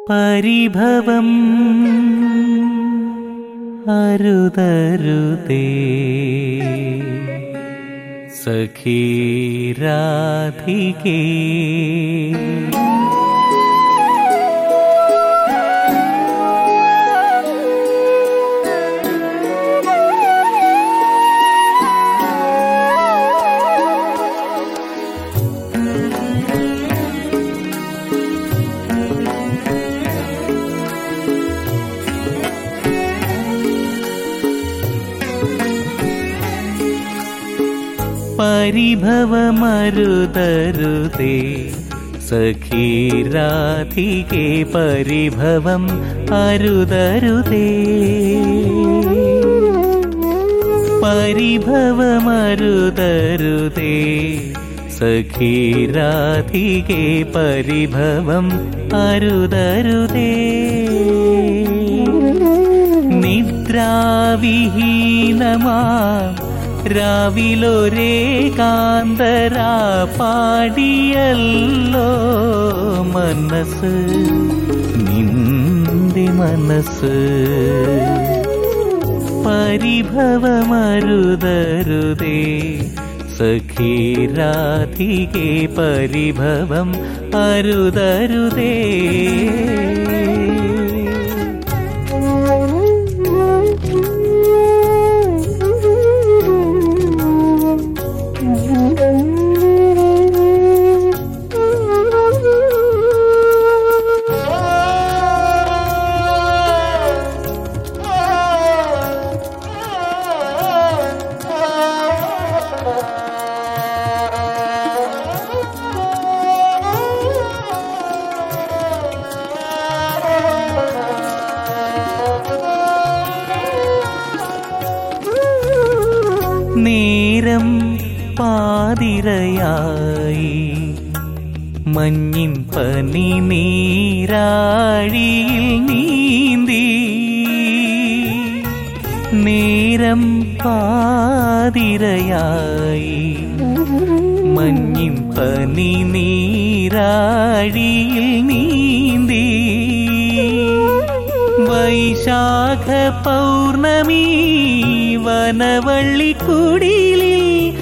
പരിഭവം അരുതരുതേ സഖീരാധികേ പരിഭവമരുതരുതേ സഖീരാധികേ പരിഭവം അരുതരുതേ പരിഭവമരുതരുതേ സഖീരാധികേ പരിഭവം അരുതരുതേ നിദ്രാവിഹീനമാ രാവിലൊരേ കാന്തരാ പാടിയല്ലോ മനസ്സ് നിന്റെ മനസ്സ് പരിഭവമരുതരുതേ സഖീരാധികേ പരിഭവം അരുതരുതേ നേരം പാതിരയായി മഞ്ഞിൻ പനി നീരാഴിയിൽ നീന്തി നേരം പാതിരയായി മഞ്ഞിൻ പനി നീരാഴിയിൽ നീന്തി വൈശാഖ പൗർണമി വനവള്ളിക്കുടിലിൽ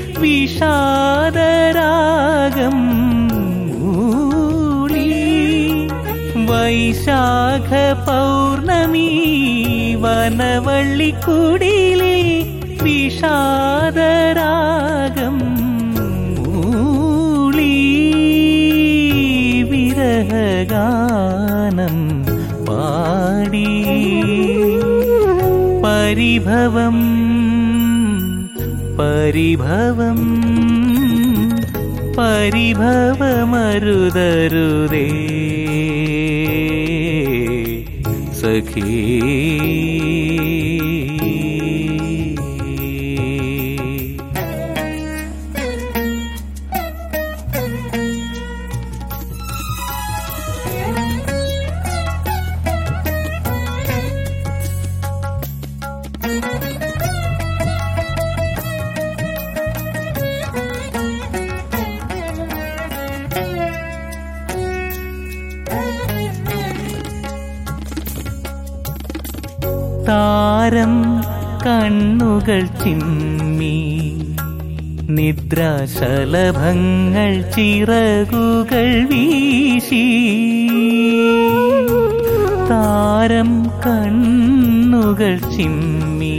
വിഷാദരാഗം മൂളി വൈശാഖ പൗർണമി വനവള്ളിക്കുടിലിൽ വിഷാദരാഗം മൂളി വിരഹഗാനം പാടി പരിഭവം പരിഭവം പരിഭവമരുതരുതേ സഖീ താരം കണ്ണുകൾ ചിമ്മി നിദ്രാശലഭങ്ങൾ ചിറകുകൾ വീശി താരം കണ്ണുകൾ ചിമ്മി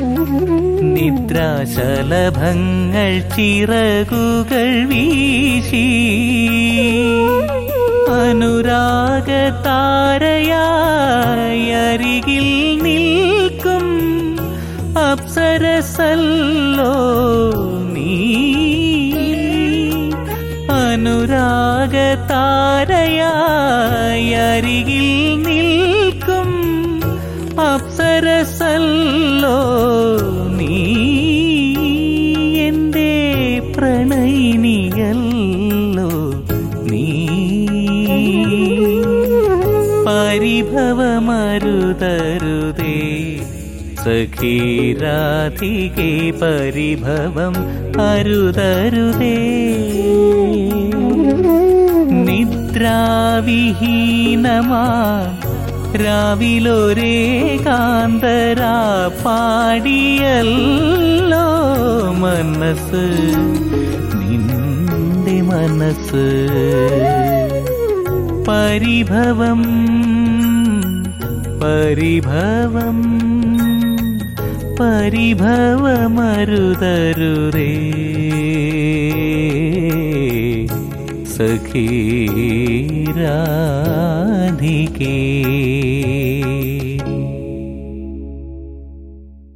നിദ്രാശലഭങ്ങൾ ചിറകുകൾ വീശി അനുരാഗതാരയായി അരികിൽ നിൽക്കും അപ്സരസല്ലോ നീ അനുരാഗതാരയായി അരികിൽ നിൽക്കും അപ്സരസല്ലോ നീ എൻ്റെ പ്രണയിനിയല്ലോ നീ പരിഭവമരുതരുതേ സഖീരാധികേ പരിഭവം അരുതരുതേ നിദ്ര രാവിഹീനമാ രാവിലൊരേ കാന്തരാ പാടിയല്ലോ മനസ്സ് നിന്റെ മനസ്സ് പരിഭവം പരിഭവം പരിഭവമരുതരുരേ സഖീരാധികേ